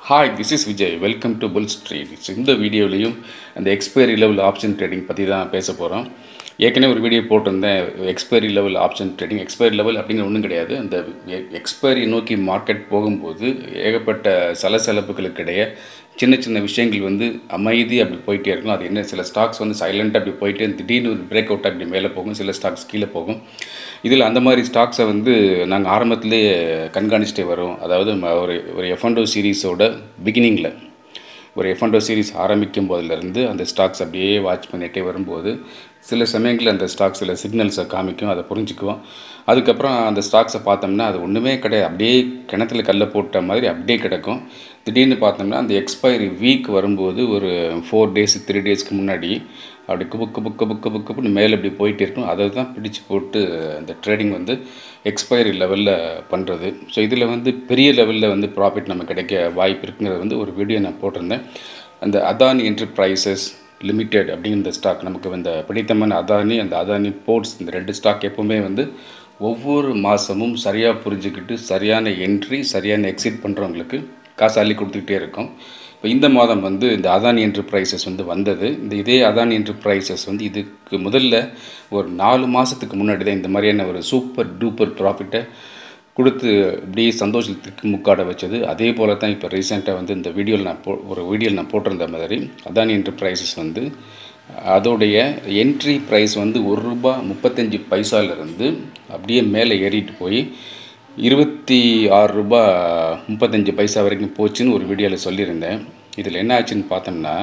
hi this is Vijay welcome to bull street இந்த வீடியோலையும் அந்த எக்ஸ்பைரி லெவல் ஆப்ஷன் ட்ரேடிங் பற்றி தான் பேச போகிறோம் ஏற்கனவே ஒரு வீடியோ போட்டிருந்தேன் expiry level option trading expiry level அப்படிங்கிற ஒன்றும் கிடையாது அந்த எக்ஸ்பைரி நோக்கி மார்க்கெட் போகும்போது ஏகப்பட்ட சலசலப்புகளுக்கு இடையே சின்ன சின்ன விஷயங்கள் வந்து அமைதி அப்படி போயிட்டே இருக்கும் அது என்ன சில ஸ்டாக்ஸ் வந்து சைலண்ட்டாக அப்படி போயிட்டு திடீர்னு ஒரு பிரேக் அவுட் அப்படி மேலே போகும் சில ஸ்டாக்ஸ் கீழே போகும் இதில் அந்த மாதிரி ஸ்டாக்ஸை வந்து நாங்கள் ஆரம்பத்திலேயே கண்காணிச்சிட்டே வரோம் அதாவது ம- ஒரு ஒரு எஃப்என்டோ சீரீஸோட பிகினிங்கில் ஒரு எஃப்என்டோ சீரிஸ் ஆரம்பிக்கும் போதிலிருந்து அந்த ஸ்டாக்ஸ் அப்படியே வாட்ச் பண்ணிகிட்டே வரும்போது சில சமயங்களில் அந்த ஸ்டாக்ஸ் சில சிக்னல்ஸை காமிக்கும் அதை புரிஞ்சுக்குவோம் அதுக்கப்புறம் அந்த ஸ்டாக்ஸை பார்த்தோம்னா அது ஒன்றுமே கிடையாது அப்படியே கிணத்துல கல்லை போட்ட மாதிரி அப்படியே கிடக்கும் திடீர்னு பார்த்தோம்னா அந்த எக்ஸ்பைரி வீக் வரும்போது ஒரு ஃபோர் டேஸ் த்ரீ டேஸ்க்கு முன்னாடி அப்படி குபு குபு குபு குபு குபுன்னு மேலே இப்படி போயிட்டே இருக்கும் அதை தான் பிடிச்சு போட்டு அந்த ட்ரேடிங் வந்து எக்ஸ்பைரி லெவலில் பண்ணுறது ஸோ இதில் வந்து பெரிய லெவலில் வந்து ப்ராஃபிட் நம்ம கிடைக்க வாய்ப்பு இருக்குங்கிறது வந்து ஒரு வீடியோ நான் போட்டிருந்தேன் அந்த அதானி என்டர்பிரைசஸ் லிமிடெட் அப்படிங்கிற ஸ்டாக் நமக்கு இந்த பிடித்தமான அதானி அந்த அதானி போர்ட்ஸ் இந்த ரெண்டு ஸ்டாக் எப்பவுமே வந்து ஒவ்வொரு மாதமும் சரியாக புரிஞ்சுக்கிட்டு சரியான என்ட்ரி சரியான எக்ஸிட் பண்ணுறவங்களுக்கு காசு அள்ளி கொடுத்துக்கிட்டே இருக்கும் இப்போ இந்த மாதம் வந்து இந்த அதானி என்டர்பிரைசஸ் வந்து வந்தது இந்த இதே அதானி என்டர்பிரைசஸ் வந்து இதுக்கு முதல்ல ஒரு நாலு மாதத்துக்கு முன்னாடி தான் இந்த மாதிரியான ஒரு சூப்பர் டூப்பர் ப்ராஃபிட்டை கொடுத்து அப்படியே சந்தோஷத்துக்கு முக்காட வச்சது அதே போல் தான் இப்போ ரீசெண்டாக வந்து இந்த வீடியோவில் நான் போ ஒரு வீடியோவில் நான் போட்டிருந்த மாதிரி அதானி என்டர்பிரைசஸ் வந்து அதோடைய என்ட்ரி ப்ரைஸ் வந்து ஒரு ரூபா முப்பத்தஞ்சு பைசாலேருந்து அப்படியே மேலே ஏறிட்டு போய் இருபத்தி ஆறு ரூபா முப்பத்தஞ்சு பைசா வரைக்கும் போச்சுன்னு ஒரு வீடியோவில் சொல்லியிருந்தேன் இதில் என்ன ஆச்சுன்னு பார்த்தோம்னா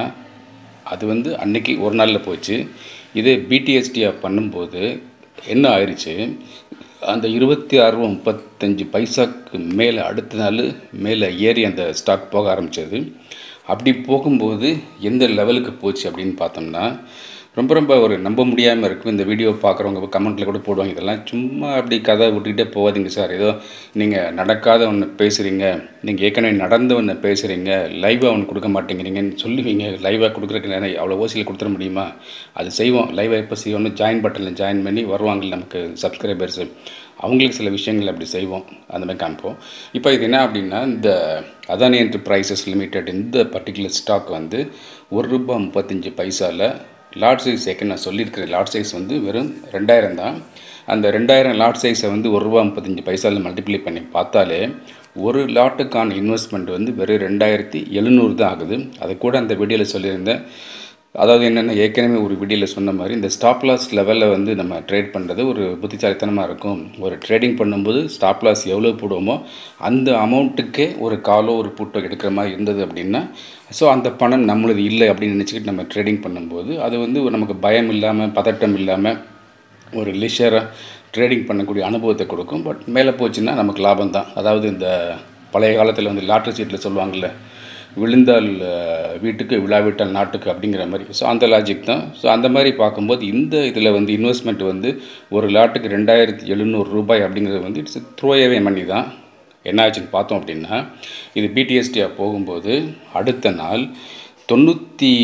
அது வந்து அன்னைக்கு ஒரு நாளில் போச்சு இதே பிடிஎஸ்டியாக பண்ணும்போது என்ன ஆயிடுச்சு அந்த இருபத்தி ஆறு ரூபா முப்பத்தஞ்சு பைசாக்கு மேலே அடுத்த நாள் மேலே ஏறி அந்த ஸ்டாக் போக ஆரம்பித்தது அப்படி போகும்போது எந்த லெவலுக்கு போச்சு அப்படின்னு பார்த்தோம்னா ரொம்ப ரொம்ப ஒரு நம்ப முடியாமல் இருக்கும் இந்த வீடியோ பார்க்குறவங்க கமெண்ட்டில் கூட போடுவாங்க இதெல்லாம் சும்மா அப்படி கதை விட்டுக்கிட்டே போகாதீங்க சார் ஏதோ நீங்கள் நடக்காத ஒன்று பேசுகிறீங்க நீங்கள் ஏற்கனவே நடந்த ஒன்று பேசுகிறீங்க லைவாக ஒன்று கொடுக்க மாட்டேங்கிறீங்கன்னு சொல்லுவீங்க லைவாக கொடுக்குறதுக்கு நேரம் அவ்வளோ ஓசியில் கொடுத்துட முடியுமா அது செய்வோம் லைவாக எப்போ செய்வோம்னு ஜாயின் பட்டனில் ஜாயின் பண்ணி வருவாங்க நமக்கு சப்ஸ்கிரைபர்ஸு அவங்களுக்கு சில விஷயங்கள் அப்படி செய்வோம் அந்த மாதிரி காமிப்போம் இப்போ இது என்ன அப்படின்னா இந்த அதானி என்டர்பிரைசஸ் லிமிடெட் இந்த பர்டிகுலர் ஸ்டாக் வந்து ஒரு ரூபா முப்பத்தஞ்சு பைசாவில் லாட் சைஸ் ஏற்கனவே நான் சொல்லியிருக்கிறேன் லாட் சைஸ் வந்து வெறும் ரெண்டாயிரம் தான் அந்த ரெண்டாயிரம் லாட் சைஸை வந்து ஒரு ரூபா முப்பத்தஞ்சு பைசாவில் மல்டிப்ளை பண்ணி பார்த்தாலே ஒரு லாட்டுக்கான இன்வெஸ்ட்மெண்ட் வந்து வெறும் ரெண்டாயிரத்தி எழுநூறு தான் ஆகுது அது கூட அந்த வீடியோவில் சொல்லியிருந்தேன் அதாவது என்னென்னா ஏற்கனவே ஒரு வீடியோவில் சொன்ன மாதிரி இந்த ஸ்டாப் லாஸ் லெவலில் வந்து நம்ம ட்ரேட் பண்ணுறது ஒரு புத்திசாலித்தனமாக இருக்கும் ஒரு ட்ரேடிங் பண்ணும்போது ஸ்டாப் லாஸ் எவ்வளோ போடுவோமோ அந்த அமௌண்ட்டுக்கே ஒரு காலோ ஒரு புட்டோ எடுக்கிற மாதிரி இருந்தது அப்படின்னா ஸோ அந்த பணம் நம்மளது இல்லை அப்படின்னு நினச்சிக்கிட்டு நம்ம ட்ரேடிங் பண்ணும்போது அது வந்து ஒரு நமக்கு பயம் இல்லாமல் பதட்டம் இல்லாமல் ஒரு லிஷராக ட்ரேடிங் பண்ணக்கூடிய அனுபவத்தை கொடுக்கும் பட் மேலே போச்சுன்னா நமக்கு லாபம் தான் அதாவது இந்த பழைய காலத்தில் வந்து லாட்ரி சீட்டில் சொல்லுவாங்கள்ல விழுந்தால் அஹ், வீட்டுக்கு விழாவிட்டால் நாட்டுக்கு அப்படிங்கிற மாதிரி ஸோ அந்த லாஜிக் தான் ஸோ அந்த மாதிரி பார்க்கும்போது இந்த இதில் வந்து இன்வெஸ்ட்மெண்ட் வந்து ஒரு லாட்டுக்கு ரெண்டாயிரத்தி எழுநூறு ரூபாய் அப்படிங்கிறது வந்து இட்ஸ் த்ரோயவே மணி தான் என்ன ஆச்சுன்னு பார்த்தோம் அப்படின்னா இது பிடிஎஸ்டியாக போகும்போது அடுத்த நாள் தொண்ணூற்றி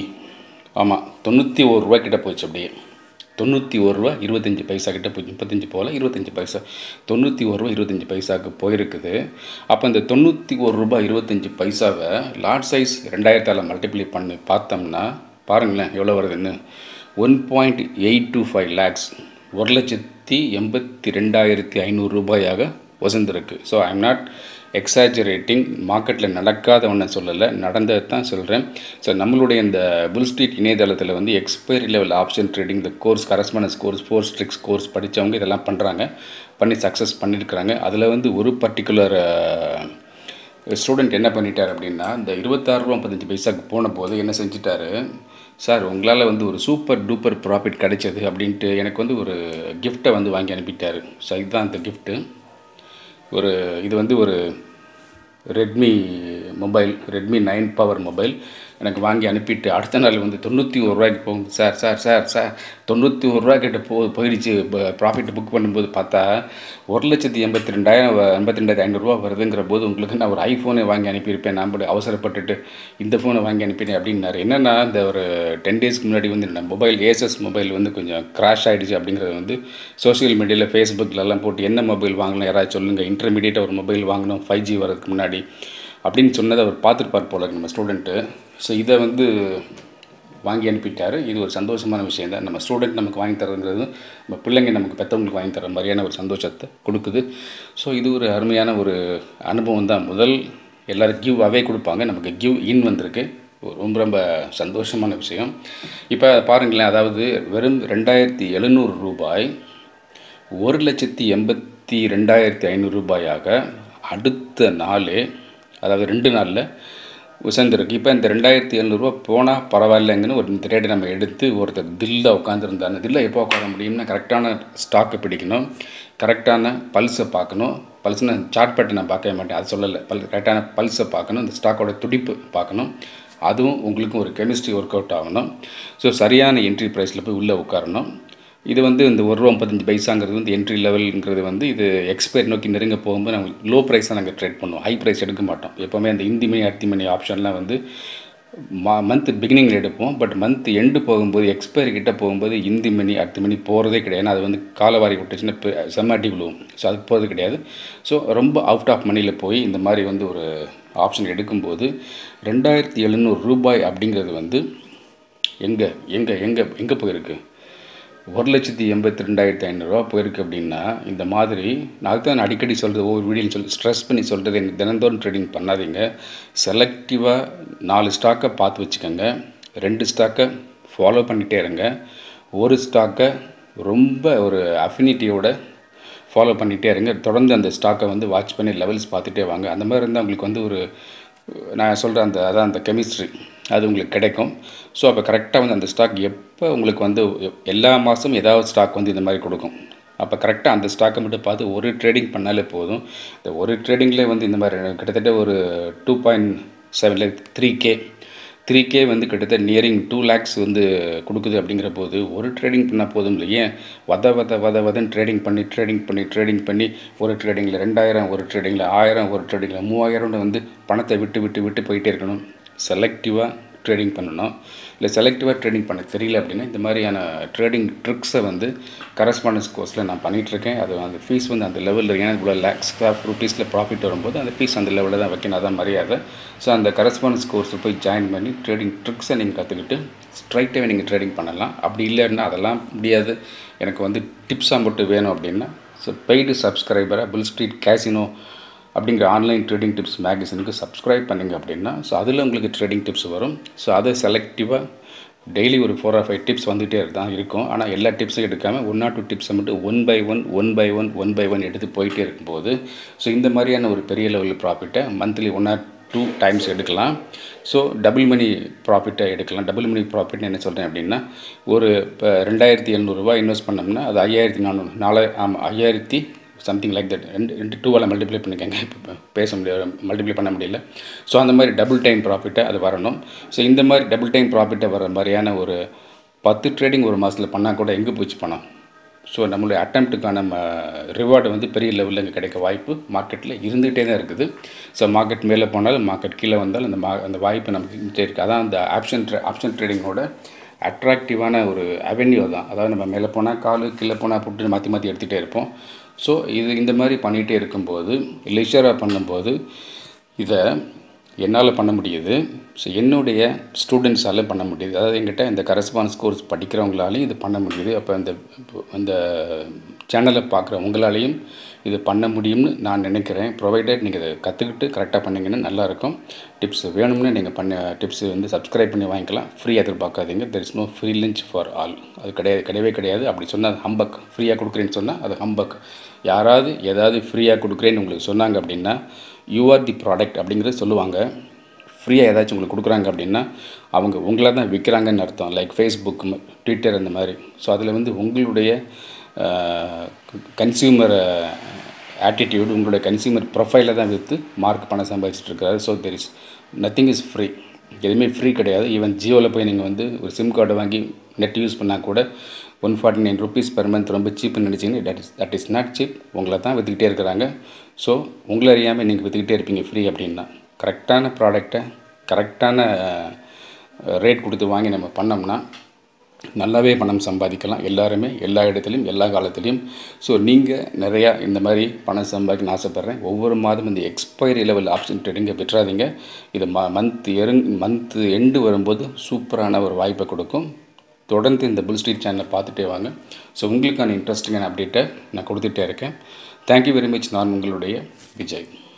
ஆமாம் தொண்ணூற்றி ஒரு ரூபாய் கிட்ட போச்சு அப்படியே தொண்ணூற்றி ஒரு ரூபா இருபத்தஞ்சி பைசா கிட்ட போய் முப்பத்தஞ்சு போகல இருபத்தஞ்சி பைசா தொண்ணூற்றி ஒரு ரூபா இருபத்தஞ்சி பைசாவுக்கு போயிருக்குது அப்போ இந்த தொண்ணூற்றி ஒரு ரூபாய் இருபத்தஞ்சி பைசாவை லாட் சைஸ் ரெண்டாயிரத்தால் மல்டிப்ளை பண்ணி பார்த்தோம்னா பாருங்களேன் எவ்வளோ வருதுன்னு one point eight two five lakhs ஒரு லட்சத்தி எண்பத்தி ரெண்டாயிரத்தி ஐநூறு ரூபாயாக வசந்திருக்கு so I am not exaggerating மார்க்கெட்டில் நடக்காத ஒன்றை சொல்லலை நடந்ததை தான் சொல்கிறேன் ஸோ நம்மளுடைய இந்த புல் ஸ்ட்ரீட் இணையதளத்தில் வந்து எக்ஸ்பைரி லெவல் ஆப்ஷன் ட்ரேடிங் இந்த course correspondence course four strikes course படித்தவங்க இதெல்லாம் பண்ணுறாங்க பண்ணி சக்ஸஸ் பண்ணியிருக்கிறாங்க அதில் வந்து ஒரு பர்டிகுலர் ஸ்டூடெண்ட் என்ன பண்ணிட்டார் அப்படின்னா இந்த இருபத்தாறு ரூபா பதினஞ்சு பைசாக்கு போன போது என்ன செஞ்சிட்டாரு சார் உங்களால் வந்து ஒரு சூப்பர் டூப்பர் ப்ராஃபிட் கிடைச்சது அப்படின்ட்டு எனக்கு வந்து ஒரு கிஃப்ட்டை வந்து வாங்கி அனுப்பிட்டார் ஸோ இதுதான் அந்த கிஃப்ட்டு ஒரு இது வந்து ஒரு Redmi mobile Redmi nine power mobile எனக்கு வாங்கி அனுப்பிட்டு அடுத்த நாள் வந்து தொண்ணூற்றி ஒரு ரூபாய்க்கு போகுது சார் சார் சார் சார் தொண்ணூற்றி ஒரு ரூபா கிட்ட போ போயிடுச்சு ப்ராஃபிட் புக் பண்ணும்போது பார்த்தா ஒரு லட்சத்தி எண்பத்தி ரெண்டாயிரம் வ- எண்பத்தி ரெண்டாயிரத்தி ஐநூறுரூவா வருதுங்கிற போது உங்களுக்கு நான் ஒரு ஐஃபோனே வாங்கி அனுப்பியிருப்பேன் நான் அப்படி அவசரப்பட்டுட்டு இந்த ஃபோனை வாங்கி அனுப்பினேன் அப்படின்னாரு என்னென்னா இந்த ஒரு டென் டேஸ்க்கு முன்னாடி வந்து இந்த மொபைல் ஏசஸ் மொபைல் வந்து கொஞ்சம் கிராஷ் ஆகிடுச்சு அப்படிங்கிறது வந்து சோஷியல் மீடியாவில் ஃபேஸ்புக்கிலலாம் போட்டு என்ன மொபைல் வாங்கணும் யாராவது சொல்லுங்கள் இன்டர்மீடியட்டாக ஒரு மொபைல் வாங்கணும் ஃபைவ் ஜி வரதுக்கு முன்னாடி அப்படின்னு சொன்னதை அவர் பார்த்துருப்பார் போல நம்ம ஸ்டூடெண்ட்டு ஸோ இதை வந்து வாங்கி அனுப்பிட்டார் இது ஒரு சந்தோஷமான விஷயம் தான் நம்ம ஸ்டூடெண்ட் நமக்கு வாங்கி தரதுங்கிறது நம்ம பிள்ளைங்க நமக்கு பெற்றவங்களுக்கு வாங்கி தர மாதிரியான ஒரு சந்தோஷத்தை கொடுக்குது ஸோ இது ஒரு அருமையான ஒரு அனுபவம் தான் முதல் எல்லோரும் கிவ் அவே கொடுப்பாங்க நமக்கு கிவ் இன் வந்திருக்கு ரொம்ப ரொம்ப சந்தோஷமான விஷயம் இப்போ பாருங்களேன் அதாவது வெறும் ரெண்டாயிரத்தி எழுநூறு ரூபாய் ஒரு லட்சத்தி எண்பத்தி ரெண்டாயிரத்தி ஐநூறு ரூபாயாக அடுத்த நாள் அதாவது ரெண்டு நாளில் உசந்திருக்கு இப்போ இந்த ரெண்டாயிரத்தி எழுநூறுபா போனால் பரவாயில்லைங்கன்னு ஒரு ட்ரேடை நம்ம எடுத்து ஒருத்தர் தில்ல உட்காந்துருந்தாங்க தில்ல எப்போ உட்கார முடியும்னா கரெக்டான ஸ்டாக்கை பிடிக்கணும் கரெக்டான பல்ஸை பார்க்கணும் பல்ஸ்னா சார்ட் பேட்டை நான் பார்க்கவே மாட்டேன் அது சொல்லலை பல் கரெக்டான பல்ஸை பார்க்கணும் இந்த ஸ்டாக்கோட துடிப்பு பார்க்கணும் அதுவும் உங்களுக்கும் ஒரு கெமிஸ்ட்ரி ஒர்க் அவுட் ஆகணும் ஸோ சரியான என்ட்ரி ப்ரைஸில் போய் உள்ளே உட்காரணும் இது வந்து இந்த ஒரு ரூபா முப்பத்தஞ்சு பைசாங்கிறது வந்து என்ட்ரி லெவலுங்கிறது வந்து இது எக்ஸ்பைர் நோக்கி நெருங்க போகும்போது நாங்கள் லோ ப்ரைஸாக நாங்கள் ட்ரேட் பண்ணுவோம் ஹை ப்ரைஸ் எடுக்க மாட்டோம் எப்போவுமே அந்த இந்தி மணி அர்த்தி மணி ஆப்ஷன்லாம் வந்து மா மந்த் பிகினிங்கில் எடுப்போம் பட் மந்த் எண்டு போகும்போது எக்ஸ்பைரி கிட்ட போகும்போது இந்தி மணி அர்த்தி மணி போகிறதே கிடையாது ஏன்னா அது வந்து காலவாரி விட்டுச்சுன்னா செம்ம அடி விழுவும் ஸோ அதுக்கு போகிறது கிடையாது ஸோ ரொம்ப அவுட் ஆஃப் மணியில் போய் இந்த மாதிரி வந்து ஒரு ஆப்ஷன் எடுக்கும்போது ரெண்டாயிரத்தி எழுநூறு ரூபாய் அப்படிங்கிறது வந்து எங்கே எங்கே எங்கே எங்கே போயிருக்கு ஒரு லட்சத்தி எண்பத்தி ரெண்டாயிரத்தி ஐநூறுரூவா போயிருக்கு அப்படின்னா இந்த மாதிரி நான் அதுதான் நான் அடிக்கடி சொல்கிறது ஒவ்வொரு வீடியோன்னு சொல்லி ஸ்ட்ரெஸ் பண்ணி சொல்கிறது எனக்கு தினந்தோறும் ட்ரேடிங் பண்ணாதீங்க செலக்டிவாக நாலு ஸ்டாக்கை பார்த்து வச்சுக்கோங்க ரெண்டு ஸ்டாக்கை ஃபாலோ பண்ணிகிட்டே இருங்க ஒரு ஸ்டாக்கை ரொம்ப ஒரு அஃபினிட்டியோட ஃபாலோ பண்ணிகிட்டே இருங்க தொடர்ந்து அந்த ஸ்டாக்கை வந்து வாட்ச் பண்ணி லெவல்ஸ் பார்த்துட்டே வாங்க அந்த மாதிரி இருந்தால் உங்களுக்கு வந்து ஒரு நான் சொல்கிற அந்த அதான் அந்த கெமிஸ்ட்ரி அது உங்களுக்கு கிடைக்கும் ஸோ அப்போ கரெக்டாக வந்து அந்த ஸ்டாக் எப்போ உங்களுக்கு வந்து எல்லா மாதமும் ஏதாவது ஸ்டாக் வந்து இந்த மாதிரி கொடுக்கும் அப்போ கரெக்டாக அந்த ஸ்டாக்கை மட்டும் பார்த்து ஒரு ட்ரேடிங் பண்ணாலே போதும் இந்த ஒரு ட்ரேடிங்லேயே வந்து இந்த மாதிரி கிட்டத்தட்ட ஒரு two point seven lakh three K three K வந்து கிட்டத்தட்ட நியரிங் டூ லேக்ஸ் வந்து கொடுக்குது அப்படிங்கிற போது ஒரு ட்ரேடிங் பண்ணால் போதும் இல்லை ஏன் வத வத வத வதன்னு ட்ரேடிங் பண்ணி ட்ரேடிங் பண்ணி ட்ரேடிங் பண்ணி ஒரு ட்ரேடிங்கில் ரெண்டாயிரம் ஒரு ட்ரேடிங்கில் ஆயிரம் ஒரு ட்ரேடிங்கில் மூவாயிரம்னு வந்து பணத்தை விட்டு விட்டு விட்டு போயிட்டே இருக்கணும் செலக்டிவாக ட்ரேடிங் பண்ணணும் இல்லை செலக்டிவாக ட்ரேடிங் பண்ண தெரியல அப்படின்னா இந்த மாதிரியான ட்ரேடிங் ட்ரிக்ஸை வந்து கரஸ்பாண்டன்ஸ் கோர்ஸில் நான் பண்ணிகிட்ருக்கேன் அது அந்த ஃபீஸ் வந்து அந்த லெவலில் ஏன்னா இவ்வளோ லேக்ஸ் ஆஃப் ருபீஸில் ப்ராஃபிட் வரும்போது அந்த ஃபீஸ் அந்த லெவலில் தான் வைக்கணும் அதான் மரியாதை ஸோ அந்த கரஸ்பாண்டன்ஸ் கோர்ஸில் போய் ஜாயின் பண்ணி ட்ரேடிங் ட்ரிக்ஸை நீங்கள் கற்றுக்கிட்டு ஸ்ட்ரைட்டாகவே நீங்கள் ட்ரேடிங் பண்ணலாம் அப்படி இல்லைன்னா அதெல்லாம் முடியாது எனக்கு வந்து டிப்ஸாக மட்டும் வேணும் அப்படின்னா ஸோ பெய்டு சப்ஸ்கிரைபராக புல் ஸ்ட்ரீட் கேசினோ அப்படிங்கிற ஆன்லைன் ட்ரேடிங் டிப்ஸ் மேகசினுக்கு சப்ஸ்கிரைப் பண்ணிங்க அப்படின்னா ஸோ அதில் உங்களுக்கு ட்ரேடிங் டிப்ஸ் வரும் ஸோ அதை செலக்டிவாக டெய்லி ஒரு ஃபோர் ஆர் ஃபைவ் டிப்ஸ் வந்துகிட்டே தான் இருக்கும் ஆனால் எல்லா டிப்ஸும் எடுக்காமல் ஒன் ஆர் டூ டிப்ஸை மட்டும் one by one one by one one by one எடுத்து போயிட்டே இருக்கும்போது ஸோ இந்த மாதிரியான ஒரு பெரிய லெவலில் ப்ராஃபிட்டை monthly one or two times எடுக்கலாம் ஸோ டபுள் மணி ப்ராஃபிட்டை எடுக்கலாம் டபுள் மணி ப்ராஃபிட்னு என்ன சொல்கிறேன் அப்படின்னா ஒரு இப்போ ரெண்டாயிரத்தி எழுநூறுபா இன்வெஸ்ட் பண்ணோம்னா அது ஐயாயிரத்தி நானூறு நாலு ஆமாம் ஐயாயிரத்தி சம்திங் லைக் தட் ரெண்டு ரெண்டு டூவால் மல்டிப்ளை பண்ணிக்கோங்க இப்போ பேச முடியாது மல்டிப்ளை பண்ண முடியல ஸோ அந்த மாதிரி டபுள் டைம் ப்ராஃபிட்டை அது வரணும் ஸோ இந்த மாதிரி டபுள் டைம் ப்ராஃபிட்டை வர மாதிரியான ஒரு பத்து ட்ரேடிங் ஒரு மாதத்தில் பண்ணால் கூட எங்கே போச்சு பணம் ஸோ நம்மளுடைய அட்டம்ப்ட்டுக்கான ரிவார்டு வந்து பெரிய லெவலில் இங்கே கிடைக்க வாய்ப்பு மார்க்கெட்டில் இருந்துகிட்டே தான் இருக்குது ஸோ மார்க்கெட் மேலே போனாலும் மார்க்கெட் கீழே வந்தாலும் அந்த மா அந்த வாய்ப்பு நமக்கு இருந்துகிட்டே இருக்குது அதான் அந்த ஆப்ஷன் ட்ரே ஆப்ஷன் ட்ரேடிங்கோட அட்ராக்டிவான ஒரு அவென்யூ தான் அதாவது நம்ம மேலே போனால் காலு கீழே போனால் புட்டு மாற்றி மாற்றி எடுத்துகிட்டே இருப்போம் ஸோ இது இந்த மாதிரி பண்ணிகிட்டே இருக்கும்போது லெஷராக பண்ணும்போது இதை என்னால் பண்ண முடியுது ஸோ என்னுடைய ஸ்டூடெண்ட்ஸால் பண்ண முடியுது அதாவது எங்கிட்ட இந்த கரஸ்பான்ஸ் கோர்ஸ் படிக்கிறவங்களாலையும் இது பண்ண முடியுது அப்போ இந்த இந்த சேனலை பார்க்குற உங்களாலையும் இது பண்ண முடியும்னு நான் நினைக்கிறேன் ப்ரொவைடட் நீங்கள் இதை கற்றுக்கிட்டு கரெக்டாக பண்ணிங்கன்னா நல்லாயிருக்கும் டிப்ஸ் வேணும்னு நீங்கள் பண்ண டிப்ஸ் வந்து சப்ஸ்கிரைப் பண்ணி வாங்கிக்கலாம் ஃப்ரீ எதிர்பார்க்காதீங்க there is no free lunch for all அது கிடையாது கிடையவே கிடையாது அப்படி சொன்னால் அது ஹம்பக் ஃப்ரீயாக கொடுக்குறேன்னு சொன்னால் அது ஹம்பக் யாராவது ஏதாவது ஃப்ரீயாக கொடுக்குறேன்னு உங்களுக்கு சொன்னாங்க அப்படின்னா யூ ஆர் தி ப்ராடக்ட் அப்படிங்கிறது சொல்லுவாங்க ஃப்ரீயாக ஏதாச்சும் உங்களுக்கு கொடுக்குறாங்க அப்படின்னா அவங்க உங்களை தான் விற்கிறாங்கன்னு அர்த்தம் லைக் ஃபேஸ்புக் ட்விட்டர் அந்த மாதிரி ஸோ அதில் வந்து உங்களுடைய கன்சியூமர் ஆட்டிடியூடு உங்களுடைய கன்சியூமர் ப்ரொஃபைலை தான் விற்று மார்க் பணம் சம்பாதிச்சிட்டு இருக்காரு so there is nothing is free எதுவுமே ஃப்ரீ கிடையாது ஈவன் ஜியோவில் போய் நீங்கள் வந்து ஒரு சிம் கார்டை வாங்கி நெட் யூஸ் பண்ணால் கூட one forty nine rupees per month ரொம்ப சீப்னு நினச்சிங்கன்னா that is that is not cheap உங்களை தான் விற்றுக்கிட்டே இருக்கிறாங்க ஸோ உங்களை அறியாமல் நீங்கள் விற்றுக்கிட்டே இருப்பீங்க ஃப்ரீ அப்படின்னா கரெக்டான ப்ராடக்டை கரெக்டான ரேட் கொடுத்து வாங்கி நம்ம பண்ணோம்னா நல்லாவே பணம் சம்பாதிக்கலாம் எல்லாருமே எல்லா இடத்துலையும் எல்லா காலத்துலேயும் ஸோ நீங்கள் நிறையா இந்த மாதிரி பணம் சம்பாதிக்கணும்னு ஆசைப்பட்றேன் ஒவ்வொரு மாதம் இந்த எக்ஸ்பைரி லெவல் ஆப்ஷன் ட்ரேடிங்கை விட்டுறாதீங்க இது ம மந்த் எருங் மந்த் எண்டு வரும்போது சூப்பரான ஒரு வாய்ப்பை கொடுக்கும் தொடர்ந்து இந்த புல் ஸ்ட்ரீட் சேனலை பார்த்துட்டே வாங்க ஸோ உங்களுக்கான இன்ட்ரெஸ்டிங்கான அப்டேட்டை நான் கொடுத்துட்டே இருக்கேன் தேங்க்யூ வெரி மச் நான் உங்களுடைய விஜய்